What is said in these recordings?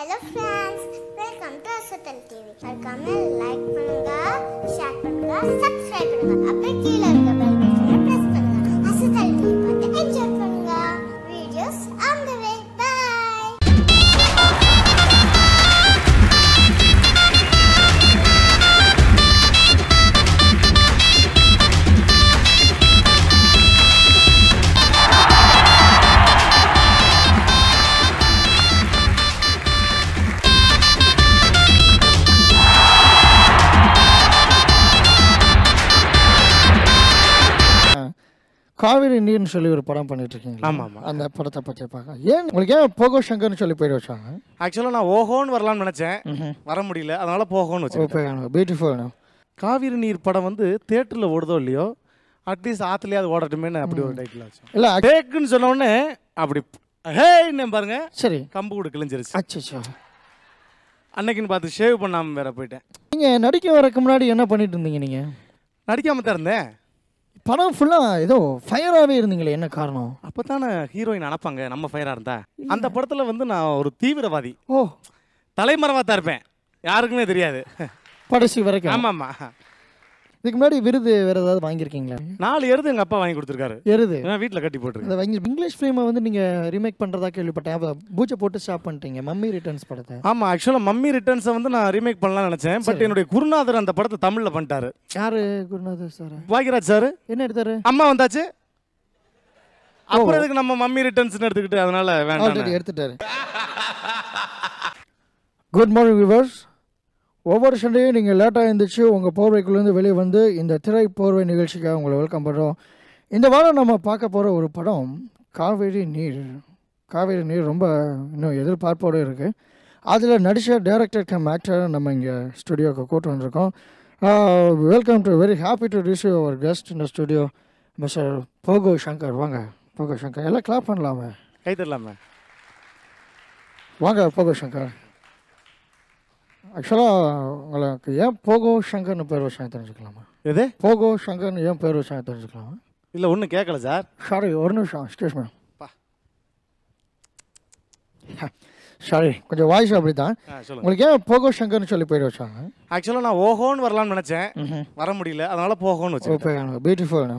Hello friends welcome to Asathal TV மறக்காம like பண்ணுங்க share பண்ணுங்க சப்ஸ்கிரைப் பண்ணுங்க அப்படியே கீழே இருக்க பெல் பட்டனை பிரஸ் பண்ணுங்க அசத்தல் டிவி பார்த்து என்ஜாய் பண்ணுங்க videos on the way bye Kaveri நீர்னு சொல்லி ஒரு படம் பண்ணிட்டு இருக்கீங்க ஆமா, ஆமா. அந்த படத்தை பற்றி பார்க்க ஏன் உங்களுக்கு ஏன் போகோ சங்கர்னு சொல்லி பேர் வச்சாங்க ஆக்சுவலாக நான் ஓஹோன்னு வரலாம்னு நினச்சேன் வர முடியல அதனால போகோன்னு வச்சேன் பியூட்டிஃபுல் காவிரி நீர் படம் வந்து தேட்டரில் ஓடுதோ இல்லையோ அட்லீஸ்ட் ஆற்றுலேயே அது ஓடட்டுமேனு அப்படி ஒரு டைட்டில் வச்சேன் இல்லை டேக்குன்னு சொன்ன உடனே அப்படி ஹேன்னு பாருங்க சரி கம்பு கூட கிழிஞ்சிருச்சு அச்சோ அன்னைக்குன்னு பார்த்து ஷேவ் பண்ணாமல் வேற போயிட்டேன் நீங்கள் நடிக்க வரக்கு முன்னாடி என்ன பண்ணிட்டு இருந்தீங்க நீங்கள் நடிக்காம தான் இருந்தேன் படம் ஃபுல்லாக ஏதோ ஃபயராகவே இருந்தீங்களே என்ன காரணம் அப்போ தானே ஹீரோயின் அனுப்பாங்க நம்ம ஃபயராக இருந்தா அந்த படத்தில் வந்து நான் ஒரு தீவிரவாதி ஓ தலைமறைவாக தான் இருப்பேன் யாருக்குமே தெரியாது கடைசி வரைக்கும் ஆமாம் ஆமாம் இதுக்கு முன்னாடி விருது வேறு ஏதாவது வாங்கியிருக்கீங்களா நாலு எருது எங்கள் அப்பா வாங்கி கொடுத்துருக்காரு எருது நான் வீட்டில் கட்டி போட்டிருக்கேன் அந்த வாங்கி இங்கிலீஷ் ஃபிலிமை வந்து நீங்கள் ரீமேக் பண்ணுறதா கேள்விப்பட்டேன் அப்போ பூஜை போட்டு ஸ்டாப் பண்ணிட்டீங்க மம்மி ரிட்டர்ன்ஸ் படத்தை ஆமாம் ஆக்சுவலாக மம்மி ரிட்டர்ன்ஸை வந்து நான் ரீமேக் பண்ணலாம்னு நினச்சேன் பட் என்னுடைய குருநாதர் அந்த படத்தை தமிழில் பண்ணிட்டாரு யாரு குருநாதர் சார் பாக்யராஜ் சார் என்ன எடுத்தாரு அம்மா வந்தாச்சு அப்புறம் எதுக்கு நம்ம மம்மி ரிட்டர்ன்ஸ் எடுத்துக்கிட்டு அதனால ஆல்ரெடி வேண்டாம் எடுத்துட்டாரு குட் மார்னிங் விவர்ஸ் ஒவ்வொரு சண்டையும் நீங்கள் லேட்டாக எழுந்திரிச்சு உங்கள் போர்வைக்குள்ளேருந்து வெளியே வந்து இந்த திரை போர்வை நிகழ்ச்சிக்காக உங்களை வெல்கம் பண்ணுறோம் இந்த வாரம் நம்ம பார்க்க போகிற ஒரு படம் காவேரி நீர் காவேரி நீர் ரொம்ப இன்னும் எதிர்பார்ப்போடு இருக்குது அதில் நடித்த டேரக்டர் கம் ஆக்டர் நம்ம இங்கே ஸ்டுடியோக்கு கூட்டு வந்திருக்கோம் welcome to very happy to receive our guest இந்த ஸ்டுடியோ மிஸ்டர் போகோ சங்கர் வாங்க போகோ சங்கர் எல்லாம் கிளாப் பண்ணலாமே கை தரலாமே வாங்க போகோ சங்கர் ஆக்சுவலாக உங்களுக்கு ஏன் போகோ சங்கர்னு பேர் வச்சாங்க தெரிஞ்சுக்கலாமா எது போகோ சங்கர்னு ஏன் பேர் வச்சாங்க தெரிஞ்சுக்கலாமா இல்லை ஒன்றும் கேட்கல சார் சாரி ஒரு நிமிஷம் எக்ஸ்கியூஸ் மேம் பா. சாரி கொஞ்சம் வாய்ஸ் அப்படி தான் ஆ சொல்லுங்கள் உங்களுக்கு ஏன் போகோ சங்கர்னு சொல்லி பேர் வச்சாங்க ஆக்சுவலாக நான் ஓஹோன்னு வரலாம்னு நினச்சேன் வர முடியல அதனால போகோன்னு வச்சேன் பியூட்டிஃபுல்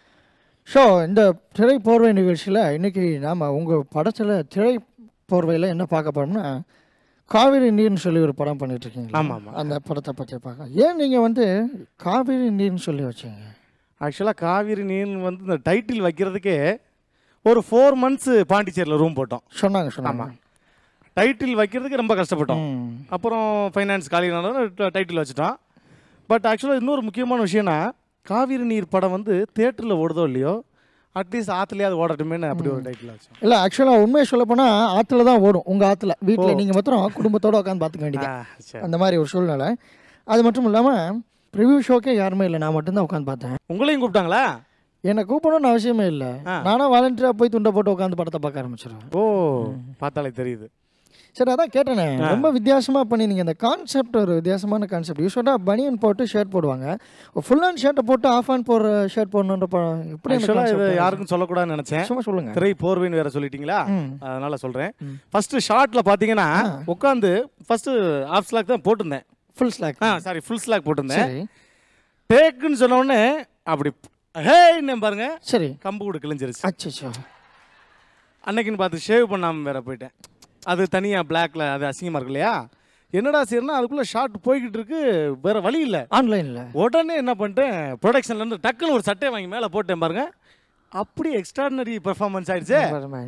ஸோ இந்த திரை போர்வை நிகழ்ச்சியில் இன்னைக்கு நாம் உங்கள் படத்தில் திரை போர்வையில் என்ன பார்க்க போகிறோம்னா காவிரி நீர்னு சொல்லி ஒரு படம் பண்ணிட்டு இருக்கீங்க ஆமா, ஆமா. அந்த படத்தை பற்றி பார்க்க ஏன் நீங்கள் வந்து காவிரி நீர்னு சொல்லி வச்சீங்க ஆக்சுவலாக காவிரி நீர் வந்து இந்த டைட்டில் வைக்கிறதுக்கே ஒரு ஃபோர் மந்த்ஸ் பாண்டிச்சேரியில் ரூம் போட்டோம் சொன்னாங்க சொன்னாங்க டைட்டில் வைக்கிறதுக்கு ரொம்ப கஷ்டப்பட்டோம் ம். அப்புறம் ஃபைனான்ஸ் காலினால டைட்டில் வச்சுட்டோம் பட் ஆக்சுவலாக இன்னொரு முக்கியமான விஷயம்னா காவிரி நீர் படம் வந்து தேட்டரில் ஓடுதோ இல்லையோ அட்லீஸ்ட் ஆற்றுலேயே அது ஓடட்டுமேனு அப்படி ஒரு டைட்டில் வச்சோம் இல்லை ஆக்சுவலாக உண்மையை சொல்ல போனால் ஆற்றுல தான் ஓடும் உங்கள் ஆற்றுல வீட்டில் நீங்கள் மாத்திரம் குடும்பத்தோடு உட்காந்து பார்த்துக்க வேண்டியது ஆ, சரி. அந்த மாதிரி ஒரு சூழ்நிலை அது மட்டும் இல்லாமல் ப்ரிவ்யூ ஷோக்கே யாருமே இல்லை நான் மட்டும்தான் உட்காந்து பார்த்தேன் உங்களையும் கூப்பிட்டாங்களா என்னை கூப்பிடணும்னு அவசியமே இல்லை ஆ. நானும் வாலண்டியராக போய் துண்டை போட்டு உட்காந்து படத்தை பார்க்க ஆரம்பிச்சிடுவேன் ஓ பார்த்தாலே தெரியுது சரி அதான் கேட்டேனே ரொம்ப வித்தியாசமாக பண்ணிருந்தீங்க இந்த கான்செப்ட் ஒரு வித்தியாசமான கான்செப்ட் யூஸ்வலாக பனியன் போட்டு ஷர்ட் போடுவாங்க ஃபுல் ஹேண்ட் ஷர்ட்டை போட்டு ஆஃப் ஹேண்ட் போடுற ஷர்ட் போடணுன்ற படம் எப்படி அந்த ஆக்சுவலாக இது concept? யாருக்கும் சொல்லக்கூடாதுன்னு நினச்சேன் சும்மா சொல்லுங்க திரை போர்வைன்னு வேற சொல்லிட்டீங்களா ம். அதனால சொல்கிறேன் ஃபர்ஸ்ட் ஷார்ட்டில் பார்த்தீங்கன்னா உட்காந்து ஃபர்ஸ்ட் ஆஃப் ஸ்லாக் தான் போட்டிருந்தேன் ஃபுல் ஸ்லாக் ஆ சாரி ஃபுல் ஸ்லாக் போட்டிருந்தேன் சரி டேக்குன்னு சொன்ன உடனே அப்படி ஹேன்னு பாருங்க சரி கம்பு கூட கிழிஞ்சிருச்சு அச்சோ அன்னைக்குன்னு பார்த்து ஷேவ் பண்ணாமல் வேற போயிட்டேன் அது தனியாக பிளாக்ல அது அசிங்கமாக இருக்கு இல்லையா என்னடா செய்யறனா அதுக்குள்ளே ஷார்ட் போய்கிட்டு இருக்கு வேற வழி இல்லை ஆன்லைனில் உடனே என்ன பண்ணிட்டேன் ப்ரொடக்ஷன்லேருந்து டக்குன்னு ஒரு சட்டையை வாங்கி மேலே போட்டேன் பாருங்க அப்படி எக்ஸ்ட்ராடினரி பெர்ஃபார்மன்ஸ் ஆயிடுச்சு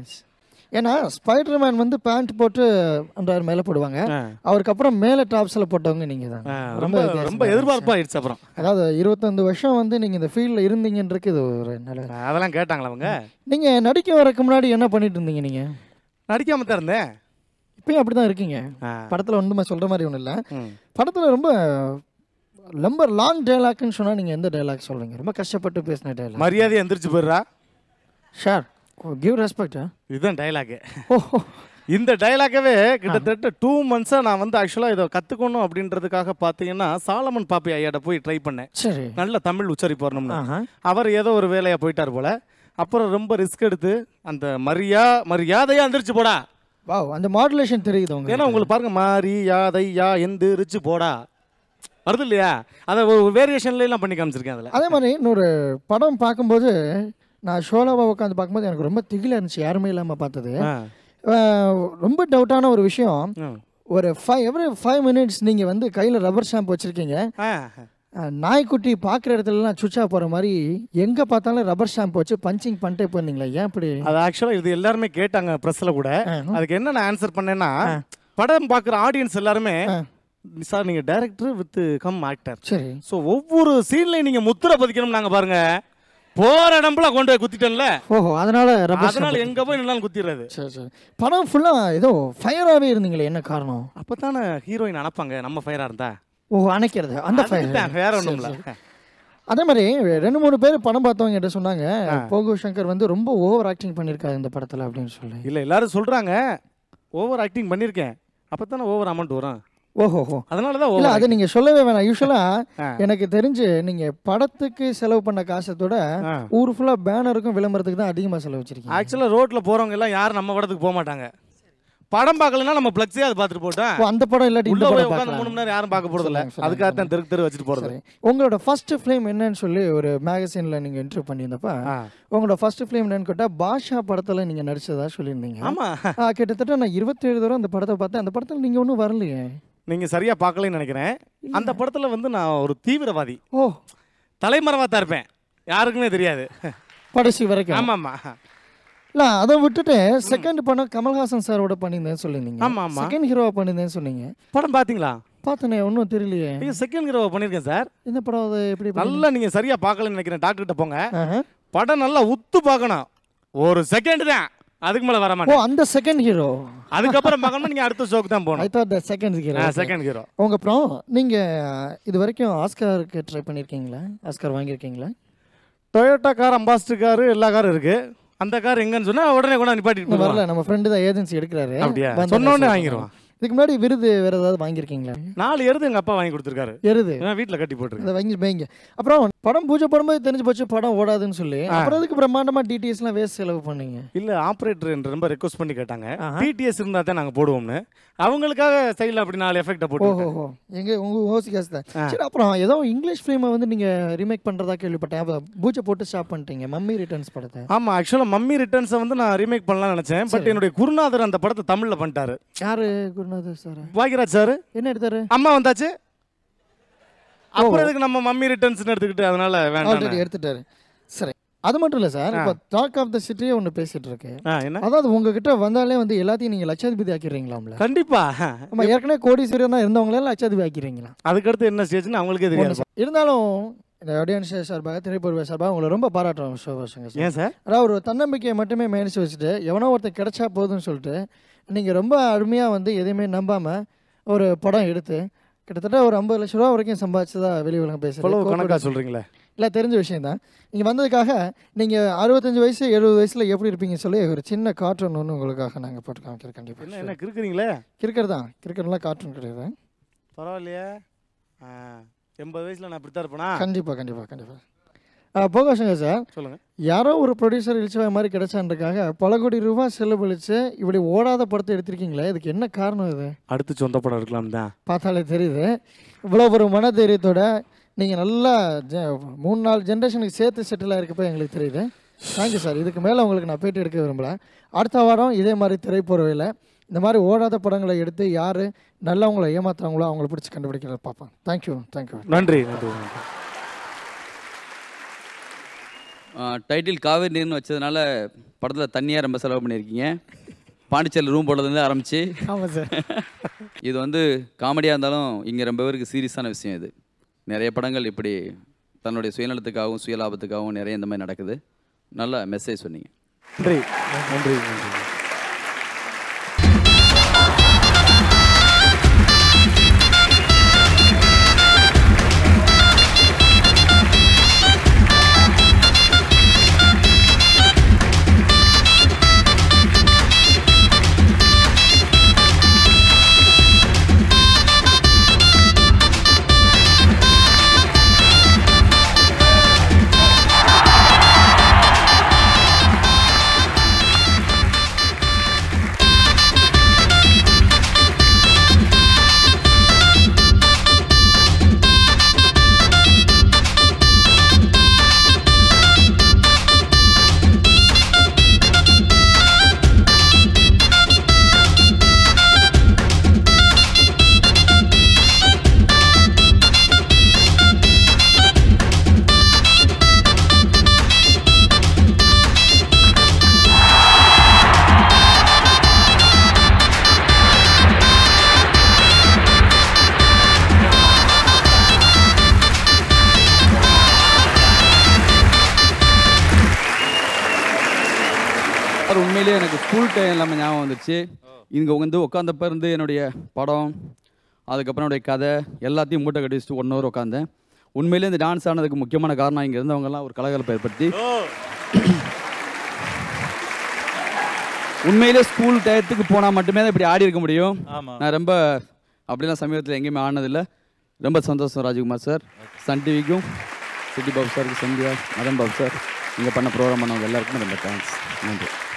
ஏன்னா ஸ்பைடர்மேன் வந்து பேண்ட் போட்டு அந்த மேலே போடுவாங்க ஆ. அவருக்கு அப்புறம் மேலே டாப்ஸில் போட்டவங்க நீங்கள் தான் ஆ, ரொம்ப வித்தியாசமா ரொம்ப எதிர்பார்ப்பாயிடுச்சு அப்புறம் அதாவது இருபத்தஞ்சு வருஷம் வந்து நீங்கள் இந்த ஃபீல்டில் இருந்தீங்கன்றது இது ஒரு நல்ல அதெல்லாம் கேட்டாங்களா அவங்க நீங்கள் நடிக்க வரக்கு முன்னாடி என்ன பண்ணிட்டு இருந்தீங்க நீங்கள் நடிக்காம தான் இருந்தேன் இப்பயும் அப்படி தான் இருக்கீங்க ஆ. படத்தில் ஒன்றுமே சொல்கிற மாதிரி ஒன்றும் இல்லை ம். படத்தில் ரொம்ப ரொம்ப லாங் டைலாக்னு சொன்னால் நீங்கள் எந்த டைலாக் சொல்கிறீங்க ரொம்ப கஷ்டப்பட்டு பேசின டைலாக் மரியாதை எந்திரிச்சு போயிடுறா ஷார் கிவ் ரெஸ்பெக்டா இதுதான் டைலாக்கு ஓஹோ இந்த டைலாக்கவே கிட்டத்தட்ட டூ மந்த்ஸாக நான் வந்து ஆக்சுவலாக இதை கற்றுக்கணும் அப்படின்றதுக்காக பார்த்தீங்கன்னா சாலமன் பாப்பி ஐயாட்ட போய் ட்ரை பண்ணேன் சரி நல்ல தமிழ் உச்சரிப்பு வரணும்னு ஆஹா அவர் ஏதோ ஒரு வேலையாக போயிட்டார் போல அப்புறம் ரொம்ப ரிஸ்க் எடுத்து அந்த மரியா மரியாதையாக எந்திரிச்சு போடா வாவ் அந்த மாடுலேஷன் தெரியுது உங்களுக்கு ஏன்னா உங்களுக்கு பாருங்க மாரி யா தை யா எந்து ரிச்சு போடா வருது இல்லையா அதை ஒரு வேரியேஷன்ல எல்லாம் பண்ணி காமிச்சிருக்கேன் அதில் அதே மாதிரி இன்னொரு படம் பார்க்கும்போது நான் ஷோலாவை உட்காந்து பார்க்கும்போது எனக்கு ரொம்ப திகிலாக இருந்துச்சு யாருமே இல்லாமல் பார்த்தது அஹ், ரொம்ப டவுட்டான ஒரு விஷயம் ஒரு ஃபைவ் எவ்ரி ஃபைவ் மினிட்ஸ் நீங்கள் வந்து கையில் ரப்பர் ஷாம்பு வச்சுருக்கீங்க அஹ், நாய்க்குட்டி பார்க்குற இடத்துலலாம் சுச்சா போகிற மாதிரி எங்கே பார்த்தாலும் ரப்பர் ஷாம்பு வச்சு பஞ்சிங் பண்ணிட்டே போயிருந்தீங்களா ஏன் இப்படி அது ஆக்சுவலாக இது எல்லாருமே கேட்டாங்க ப்ரெஸ்ஸில் கூட அதுக்கு என்ன நான் ஆன்சர் பண்ணேன்னா படம் பார்க்குற ஆடியன்ஸ் எல்லாருமே சார் நீங்கள் டைரக்டர் வித் கம் ஆக்டர் சரி ஸோ ஒவ்வொரு சீன்லையும் நீங்கள் முத்திரை பதிக்கணும் நாங்கள் பாருங்க போற இடம்புல கொண்டு போய் குத்திட்டேன்ல ஓஹோ அதனால ரப்பர் அதனால எங்க போய் நின்னாலும் குத்திடுறது சரி சரி படம் ஃபுல்லாக ஏதோ ஃபயராகவே இருந்தீங்களே என்ன காரணம் அப்பதானே ஹீரோயின் அனுப்பாங்க நம்ம ஃபயரா இருந்தா ஓ அணைக்கிறது அந்த ஃபயர் அதுதான், வேற ஒண்ணும் இல்ல அதே மாதிரி ரெண்டு மூணு பேர் படம் பார்த்தவங்க கிட்ட சொன்னாங்க போகு சங்கர் வந்து ரொம்ப ஓவர் ஆக்டிங் பண்ணியிருக்காரு இந்த படத்தில் அப்படின்னு சொல்லி இல்ல எல்லாரும் சொல்றாங்க ஓவர் ஆக்டிங் பண்ணிருக்கேன் அப்பதானே ஓவர் அமௌண்ட் வரும் ஓஹோ ஹோ அதனால தான் இல்ல ஓவர் அது நீங்க சொல்லவே வேணாம் யூஸ்வலா ஆ. எனக்கு தெரிஞ்சு நீங்க படத்துக்கு செலவு பண்ண காசத்தோட ஆ. ஊர் ஃபுல்லா பேனருக்கும் விளம்பரத்துக்கு தான் அதிகமா செலவு வச்சிருக்கீங்க ஆக்சுவலா ரோட்ல போறவங்க எல்லாம் யாரும் நம்ம படத்துக்கு போக மாட்டாங்க படம் பார்க்கலன்னா நம்ம பிளக்ஸே அது பார்த்துட்டு போட்டோம் ஓ, அந்த படம் இல்லாட்டி உள்ள இந்த போய் படம் உட்காந்து மூணு பார்க்கலாம் மணி நேரம் யாரும் பார்க்க போறது இல்ல சொல்லுங்க, சொல்லுங்க, அதுக்காக தான் தெருக்கு தெரு வச்சுட்டு போறது சரி உங்களோட ஃபர்ஸ்ட் ஃபிலிம் என்னன்னு சொல்லி ஒரு மேகசின்ல நீங்க இன்டர்வியூ பண்ணியிருந்தப்ப ஆ. உங்களோட ஃபர்ஸ்ட் ஃபிலிம் என்னன்னு கேட்டா பாஷா படத்துல நீங்க நடிச்சதா சொல்லியிருந்தீங்க ஆமா ஆ, கிட்டத்தட்ட நான் இருபத்தேழு தடவை அந்த படத்தை பார்த்தேன் அந்த படத்துல நீங்க ஒன்றும் வரலையே நீங்க சரியா பார்க்கலன்னு நினைக்கிறேன் அந்த படத்துல வந்து நான் ஒரு தீவிரவாதி ஓ தலைமறைவா தான் இருப்பேன் யாருக்குமே தெரியாது கடைசி வரைக்கும் ஆமா ஆமா இல்ல அதை விட்டுட்டு செகண்ட் படம் கமல்ஹாசன் சாரோட பண்ணியிருந்தேன்னு சொல்லியிருந்தீங்க ஆமா, ஆமா. செகண்ட் ஹீரோவா பண்ணியிருந்தேன்னு சொன்னீங்க படம் பாத்தீங்களா பார்த்தனே ஒன்றும் தெரியலையே நீங்க செகண்ட் ஹீரோ பண்ணிருக்கேன் சார் இந்த படம் அது எப்படி பண்ணி- நல்லா நீங்க சரியா பார்க்கலன்னு நினைக்கிறேன் டாக்டர் கிட்ட போங்க ஆஹா. படம் நல்லா உத்து பார்க்கணும் ஒரு செகண்ட் தான் அதுக்கு மேல வர ஓ மாட்டேன் அந்த செகண்ட் ஹீரோ அதுக்கப்புறம் பார்க்கணும் நீங்க அடுத்த ஷோக்கு தான் ஐ போகணும் thought the second hero second hero உங்க அப்புறம் நீங்க இது வரைக்கும் ஆஸ்காருக்கு ட்ரை பண்ணியிருக்கீங்களா ஆஸ்கார் வாங்கியிருக்கீங்களா டொயோட்டா கார் அம்பாஸ்டர் கார் எல்லா காரும் இருக்கு அந்த கார் எங்கன்னு சொன்னா உடனே கூட நிப்பாட்டிட்டு இன்னும் போவாங்க வரல நம்ம ஃப்ரெண்டு தான் ஏஜென்சி எடுக்கிறாரு அப்படியா வந்தோடனே சொன்ன உடனே சொல்றேன். வாங்கிடுவான் இதுக்கு முன்னாடி விருது வேற ஏதாவது வாங்கியிருக்கீங்களா நாலு எருது எங்க அப்பா வாங்கி கொடுத்துருக்காரு எருது நான் வீட்டுல கட்டி போட்டுருக்கேன் அதை வாங்கி வைங்க அப்புறம் படம் பூஜை போடும்போது தெரிஞ்சு போச்சு படம் ஓடாதுன்னு சொல்லி அப்புறம் அதுக்கு பிரம்மாண்டமா டிடிஎஸ்லாம் வேஸ்ட் செலவு பண்ணீங்க இல்ல ஆபரேட்டர் என்று ரொம்ப ரெக்வஸ்ட் பண்ணி கேட்டாங்க ஆஹா. டிடிஎஸ் இருந்தா தான் நாங்க போடுவோம்னு அவங்களுக்காக சைடில் அப்படி நாலு எஃபெக்ட போட்டு ஓஹோ ஹோ எங்க உங்க ஓசிகாஸ் தான் சரி அப்புறம் ஏதோ இங்கிலீஷ் ஃபிலிமை வந்து நீங்க ரீமேக் பண்றதா கேள்விப்பட்டேன் அப்ப பூஜை போட்டு ஸ்டாப் பண்ணிட்டீங்க மம்மி ரிட்டர்ன்ஸ் படத்தை ஆமா ஆக்சுவலா மம்மி ரிட்டர்ன்ஸை வந்து நான் ரீமேக் பண்ணலாம்னு நினைச்சேன் பட் என்னுடைய குருநாதர் அந்த படத்தை தமிழ்ல பண்ணிட்டாரு யாரு குருநாதர் சார் பாக்யராஜ் சார் என்ன எடுத்தாரு அம்மா வந்தாச்சு அப்புறம் எதுக்கு நம்ம மம்மி ரிட்டர்ன்ஸ் எடுத்துக்கிட்டு அதனால வேண்டாம் ஆல்ரெடி எடுத்துட்டாரு சரி அது மட்டும் இல்லை சார் இப்போ டாக் ஆஃப் த சிட்டியே ஒன்று பேசிட்டு இருக்கு ஆ, என்ன அதாவது உங்ககிட்ட வந்தாலே வந்து எல்லாத்தையும் நீங்க லட்சாதிபதி ஆக்கிடுறீங்களாம்ல கண்டிப்பா நம்ம ஏற்கனவே கோடீஸ்வரன் தான் இருந்தவங்களே லட்சாதிபதி ஆக்கிறீங்களா அதுக்கடுத்து என்ன ஸ்டேஜ்னு அவங்களுக்கே தெரியாது இருந்தாலும் இந்த ஆடியன்ஸ் சார்பாக திரைப்பொருள் சார்பாக உங்களை ரொம்ப பாராட்டுறோம் சிவபாஷங்க சார் ஏன் சார் அதாவது ஒரு தன்னம்பிக்கையை மட்டுமே மேனிச்சு வச்சுட்டு எவனோ ஒருத்தன் கிடைச்சா போதும்னு சொல்லிட்டு நீங்கள் ரொம்ப அருமையாக வந்து எதையுமே நம்பாமல் ஒரு படம் எடுத்து கிட்டத்தட்ட ஒரு ஐம்பது லட்ச ரூபா வரைக்கும் சம்பாதிச்சதா வெளி உலகம் இவ்வளவு கணக்கா பேசுகிறேன் சொல்றீங்களே இல்லை தெரிஞ்ச விஷயம் தான் நீங்கள் வந்ததுக்காக நீங்கள் அறுபத்தஞ்சு வயசு எழுபது வயசில் எப்படி இருப்பீங்கன்னு சொல்லி ஒரு சின்ன கார்ட்டூன் ஒன்று உங்களுக்காக நாங்கள் போட்டு காமிக்கிறோம் என்ன கண்டிப்பாக என்ன கிறுக்குறீங்களே கிரிக்கெட் தான் கிரிக்கெட்லாம் கார்ட்டூன் கிடையாது பரவாயில்லையே ஆ, எண்பது வயசுல நான் இப்படித்தான் இருப்பேனா கண்டிப்பாக கண்டிப்பாக கண்டிப்பாக போகாசுங்க சார் சொல்லுங்க யாரோ ஒரு ப்ரொடியூசர் இழிச்சவாய் மாதிரி கிடைச்சான்றக்காக பல கோடி ரூபாய் செலவழித்து இப்படி ஓடாத படத்தை எடுத்திருக்கீங்களே இதுக்கு என்ன காரணம் இது அடுத்து சொந்த படம் இருக்கலாம் தான் பார்த்தாலே தெரியுது இவ்வளோ ஒரு மன தைரியத்தோட நீங்கள் நல்லா ஜ- மூணு நாலு ஜென்ரேஷனுக்கு சேர்த்து செட்டில் ஆயிருக்கப்போ எங்களுக்கு தெரியுது தேங்க்யூ சார் இதுக்கு மேலே உங்களுக்கு நான் பேட்டி எடுக்க விரும்பல அடுத்த வாரம் இதே மாதிரி திரைப்பொருவையில் இந்த மாதிரி ஓடாத படங்களை எடுத்து யார் நல்லவங்களை ஏமாத்துறாங்களோ அவங்கள பிடிச்சி கண்டுபிடிக்கிறத பார்ப்பேன் தேங்க்யூ தேங்க்யூ நன்றி நன்றி நன்றி டைட்டில் காவேரி நீர்னு வச்சதுனால படத்தில் தண்ணியாக ரொம்ப செலவு பண்ணியிருக்கீங்க பாண்டிச்சேரியில் ரூம் போடுறதுலேருந்து ஆரம்பித்து ஆமாம் சார் இது வந்து காமெடியாக இருந்தாலும் இங்கே ரொம்ப பேருக்கு சீரியஸான விஷயம் இது நிறைய படங்கள் இப்படி தன்னுடைய சுயநலத்துக்காகவும் சுயலாபத்துக்காகவும் நிறைய இந்த மாதிரி நடக்குது நல்ல மெசேஜ் சொன்னீங்க நன்றி நன்றி நன்றி சார் உண்மையிலேயே எனக்கு ஸ்கூல் டைம் எல்லாமே ஞாபகம் வந்துச்சு இங்கே வந்து உட்காந்தப்ப இருந்து என்னுடைய படம் அதுக்கப்புறம் என்னுடைய கதை எல்லாத்தையும் மூட்டை கட்டி வச்சுட்டு ஒன் ஹவர் உட்காந்தேன் உண்மையிலேயே இந்த டான்ஸ் ஆனதுக்கு முக்கியமான காரணம் இங்கே இருந்தவங்கலாம் ஒரு கலகலப்பை ஏற்படுத்தி உண்மையிலே ஸ்கூல் டயத்துக்கு போனால் மட்டுமே தான் இப்படி ஆடி இருக்க முடியும் ஆமா. நான் ரொம்ப அப்படிலாம் சமீபத்தில் எங்கேயுமே ஆனதில்லை ரொம்ப சந்தோஷம் ராஜ்குமார் சார் சன் டிவிக்கும் சிட்டி பாபு சாருக்கு சந்தியா மதன் பாபு சார் இங்கே பண்ண ப்ரோக்ராம் பண்ணவங்க எல்லாருக்கும் ரொம்ப தேங்க்ஸ் நன்றி